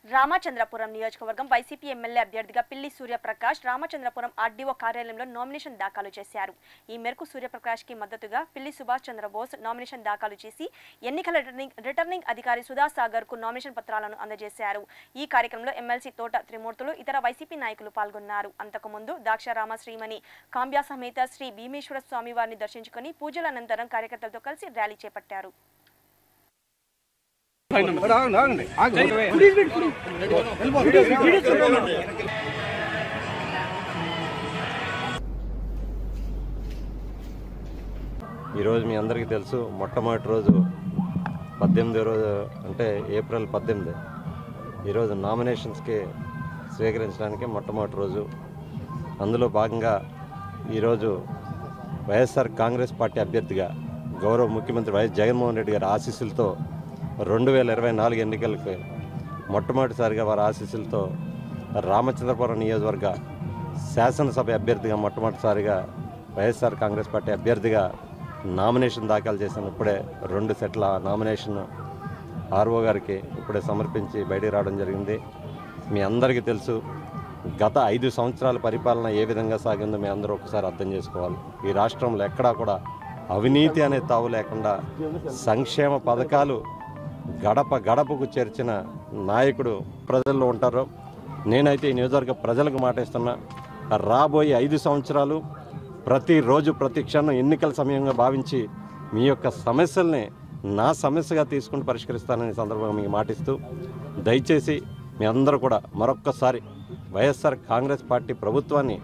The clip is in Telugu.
రామచంద్రపురం నియోజకవర్గం వైసీపీ ఎమ్మెల్యే అభ్యర్థిగా పిల్లి సూర్యప్రకాష్ రామచంద్రపురం ఆర్డీఓ కార్యాలయంలో నామినేషన్ దాఖలు చేశారు ఈ మేరకు సూర్యప్రకాష్ కి మద్దతుగా పిల్లి సుభాష్ చంద్రబోస్ నామినేషన్ దాఖలు చేసి ఎన్నికల రిటర్నింగ్ రిటర్నింగ్ అధికారి సుధాసాగర్ కు నామినేషన్ పత్రాలను అందజేశారు ఈ కార్యక్రమంలో ఎమ్మెల్సీ తోట త్రిమూర్తులు ఇతర వైసీపీ నాయకులు పాల్గొన్నారు అంతకుముందు దాక్షారామ శ్రీమణి కాంబ్యా సమేత శ్రీ భీమేశ్వర స్వామి వారిని దర్శించుకుని పూజల అనంతరం కార్యకర్తలతో కలిసి ర్యాలీ చేపట్టారు ఆగండి ఆగండి ఆగండి ఈరోజు మీ అందరికీ తెలుసు మొట్టమొదటి రోజు పద్దెనిమిది రోజు అంటే ఏప్రిల్ పద్దెనిమిది ఈరోజు నామినేషన్స్కి స్వీకరించడానికి మొట్టమొదటి రోజు అందులో భాగంగా ఈరోజు వైఎస్ఆర్ కాంగ్రెస్ పార్టీ అభ్యర్థిగా గౌరవ ముఖ్యమంత్రి వైఎస్ జగన్మోహన్ రెడ్డి గారి ఆశీస్సులతో రెండు వేల ఇరవై నాలుగు ఎన్నికలకు మొట్టమొదటిసారిగా వారి ఆశీస్సులతో రామచంద్రపురం నియోజకవర్గ శాసనసభ అభ్యర్థిగా మొట్టమొదటిసారిగా వైఎస్ఆర్ కాంగ్రెస్ పార్టీ అభ్యర్థిగా నామినేషన్ దాఖలు చేశాను ఇప్పుడే రెండు సెట్ల నామినేషన్ ఆర్ఓ గారికి ఇప్పుడే సమర్పించి బయటికి రావడం జరిగింది మీ అందరికీ తెలుసు గత ఐదు సంవత్సరాల పరిపాలన ఏ విధంగా సాగిందో మీ అందరూ ఒకసారి అర్థం చేసుకోవాలి ఈ రాష్ట్రంలో ఎక్కడా కూడా అవినీతి అనే తావు లేకుండా సంక్షేమ పథకాలు గడప గడపకు చేర్చిన నాయకుడు ప్రజల్లో ఉంటారు నేనైతే ఈ నియోజకవర్గ ప్రజలకు మాటిస్తున్నా రాబోయే ఐదు సంవత్సరాలు ప్రతిరోజు ప్రతి క్షణం ఎన్నికల సమయంగా భావించి మీ యొక్క సమస్యల్ని నా సమస్యగా తీసుకుని పరిష్కరిస్తానని ఈ సందర్భంగా మీకు మాటిస్తూ దయచేసి మీ అందరూ కూడా మరొక్కసారి వైఎస్ఆర్ కాంగ్రెస్ పార్టీ ప్రభుత్వాన్ని